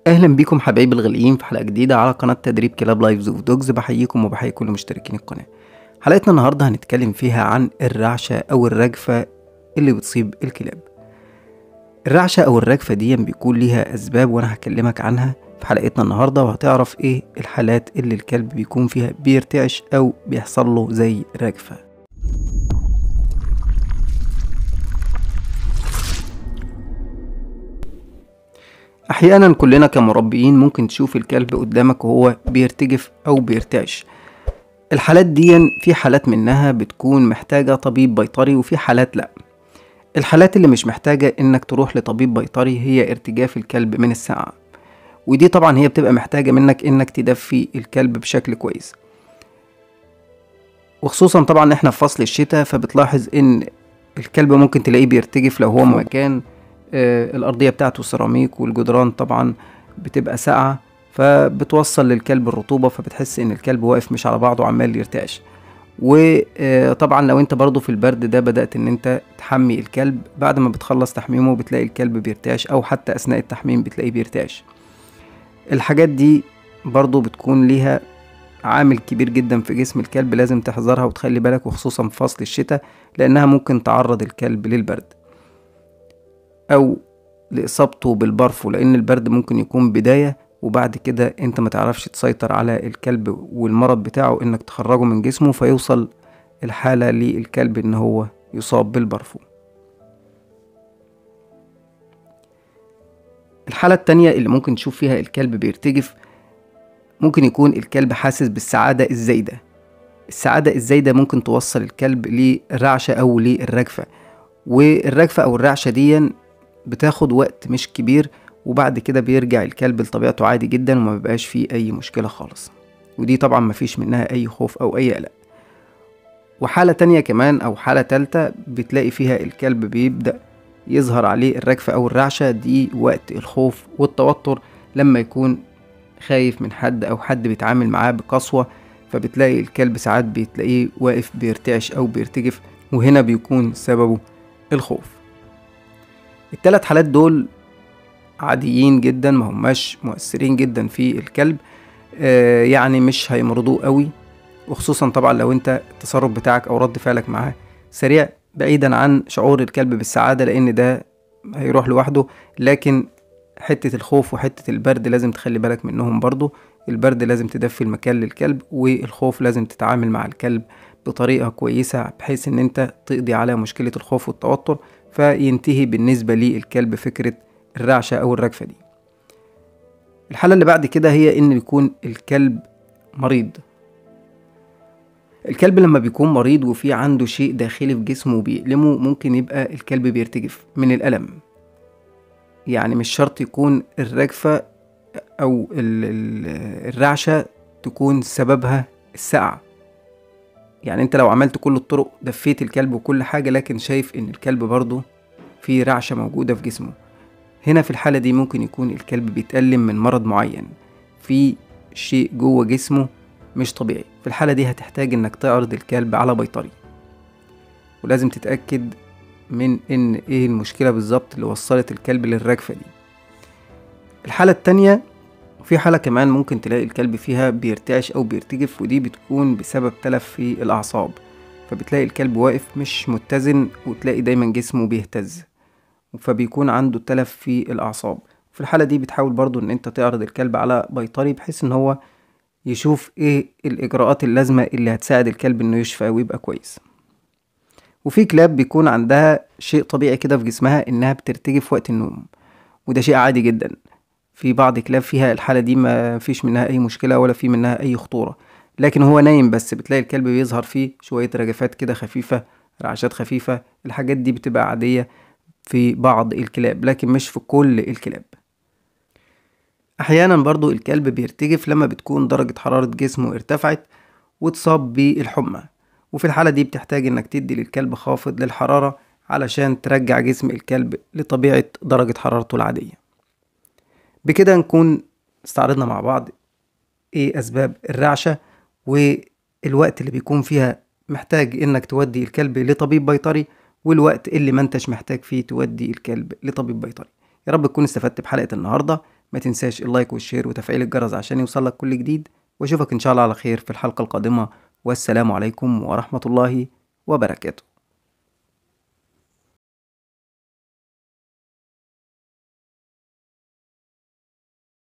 اهلا بيكم حبايبي الغاليين في حلقه جديده على قناه تدريب كلاب لايفز اوف دوجز بحييكم وبحيي كل مشتركين القناه حلقتنا النهارده هنتكلم فيها عن الرعشه او الرجفه اللي بتصيب الكلاب الرعشه او الرجفه دي بيكون ليها اسباب وانا هكلمك عنها في حلقتنا النهارده وهتعرف ايه الحالات اللي الكلب بيكون فيها بيرتعش او بيحصل له زي رجفه احيانا كلنا كمربيين ممكن تشوف الكلب قدامك وهو بيرتجف او بيرتعش الحالات دي في حالات منها بتكون محتاجة طبيب بيطري وفي حالات لا الحالات اللي مش محتاجة انك تروح لطبيب بيطري هي ارتجاف الكلب من الساعة ودي طبعا هي بتبقى محتاجة منك انك تدفي الكلب بشكل كويس وخصوصا طبعا احنا في فصل الشتاء فبتلاحظ ان الكلب ممكن تلاقيه بيرتجف لو هو مكان آه، الأرضية بتاعته سيراميك والجدران طبعا بتبقى ساقعة فبتوصل للكلب الرطوبة فبتحس إن الكلب واقف مش على بعضه عمال يرتعش وطبعا لو انت برضو في البرد ده بدأت ان انت تحمي الكلب بعد ما بتخلص تحميمه بتلاقي الكلب بيرتعش او حتى اثناء التحميم بتلاقيه بيرتعش الحاجات دي برضو بتكون ليها عامل كبير جدا في جسم الكلب لازم تحذرها وتخلي بالك وخصوصا في فصل الشتاء لانها ممكن تعرض الكلب للبرد او لاصابته بالبرفو لان البرد ممكن يكون بدايه وبعد كده انت ما تعرفش تسيطر على الكلب والمرض بتاعه انك تخرجه من جسمه فيوصل الحالة للكلب ان هو يصاب بالبرفو الحالة التانية اللي ممكن تشوف فيها الكلب بيرتجف ممكن يكون الكلب حاسس بالسعادة الزايدة السعادة الزايدة ممكن توصل الكلب للرعشة أو للرجفة والرجفة أو الرعشة دي بتاخد وقت مش كبير وبعد كده بيرجع الكلب لطبيعته عادي جدا وما بيبقاش فيه اي مشكلة خالص ودي طبعا مفيش منها اي خوف او اي قلق وحالة تانية كمان او حالة تالتة بتلاقي فيها الكلب بيبدأ يظهر عليه الرجفة او الرعشة دي وقت الخوف والتوتر لما يكون خايف من حد او حد بيتعامل معاه بقسوة فبتلاقي الكلب ساعات بتلاقيه واقف بيرتعش او بيرتجف وهنا بيكون سببه الخوف التلات حالات دول عاديين جدا ما هماش مؤثرين جدا في الكلب آه يعني مش هيمرضوه قوي وخصوصا طبعا لو انت التصرف بتاعك او رد فعلك معاه سريع بعيدا عن شعور الكلب بالسعادة لان ده هيروح لوحده لكن حتة الخوف وحتة البرد لازم تخلي بالك منهم برضو البرد لازم تدفي المكان للكلب والخوف لازم تتعامل مع الكلب بطريقة كويسة بحيث ان انت تقضي على مشكلة الخوف والتوتر فينتهي بالنسبة للكلب فكرة الرعشة أو الرجفة دي الحالة اللي بعد كده هي إن يكون الكلب مريض الكلب لما بيكون مريض وفي عنده شيء داخلي في جسمه بيألمه ممكن يبقى الكلب بيرتجف من الألم يعني مش شرط يكون الرجفة أو ال- ال- الرعشة تكون سببها السقع يعني انت لو عملت كل الطرق دفيت الكلب وكل حاجة لكن شايف ان الكلب برضه في رعشة موجودة في جسمه هنا في الحالة دي ممكن يكون الكلب بيتألم من مرض معين في شيء جوه جسمه مش طبيعي في الحالة دي هتحتاج انك تعرض الكلب على بيطري ولازم تتأكد من ان ايه المشكلة بالظبط اللي وصلت الكلب للرجفة دي الحالة التانية في حالة كمان ممكن تلاقي الكلب فيها بيرتعش أو بيرتجف ودي بتكون بسبب تلف في الأعصاب فبتلاقي الكلب واقف مش متزن وتلاقي دايما جسمه بيهتز فبيكون عنده تلف في الأعصاب في الحالة دي بتحاول برضو إن أنت تعرض الكلب على بيطري بحيث إن هو يشوف إيه الإجراءات اللازمة اللي هتساعد الكلب إنه يشفى ويبقى كويس وفي كلاب بيكون عندها شيء طبيعي كده في جسمها إنها بترتجف وقت النوم وده شيء عادي جدا في بعض كلاب فيها الحالة دي ما فيش منها أي مشكلة ولا في منها أي خطورة لكن هو نايم بس بتلاقي الكلب بيظهر فيه شوية رجفات كده خفيفة رعشات خفيفة الحاجات دي بتبقى عادية في بعض الكلاب لكن مش في كل الكلاب أحيانا برضو الكلب بيرتجف لما بتكون درجة حرارة جسمه ارتفعت واتصاب بالحمى وفي الحالة دي بتحتاج إنك تدي للكلب خافض للحرارة علشان ترجع جسم الكلب لطبيعة درجة حرارته العادية بكده نكون استعرضنا مع بعض ايه اسباب الرعشة والوقت اللي بيكون فيها محتاج انك تودي الكلب لطبيب بيطري والوقت اللي ما انتش محتاج فيه تودي الكلب لطبيب بيطري يا رب تكون استفدت بحلقة النهاردة ما تنساش اللايك والشير وتفعيل الجرس عشان يوصلك كل جديد واشوفك ان شاء الله على خير في الحلقة القادمة والسلام عليكم ورحمة الله وبركاته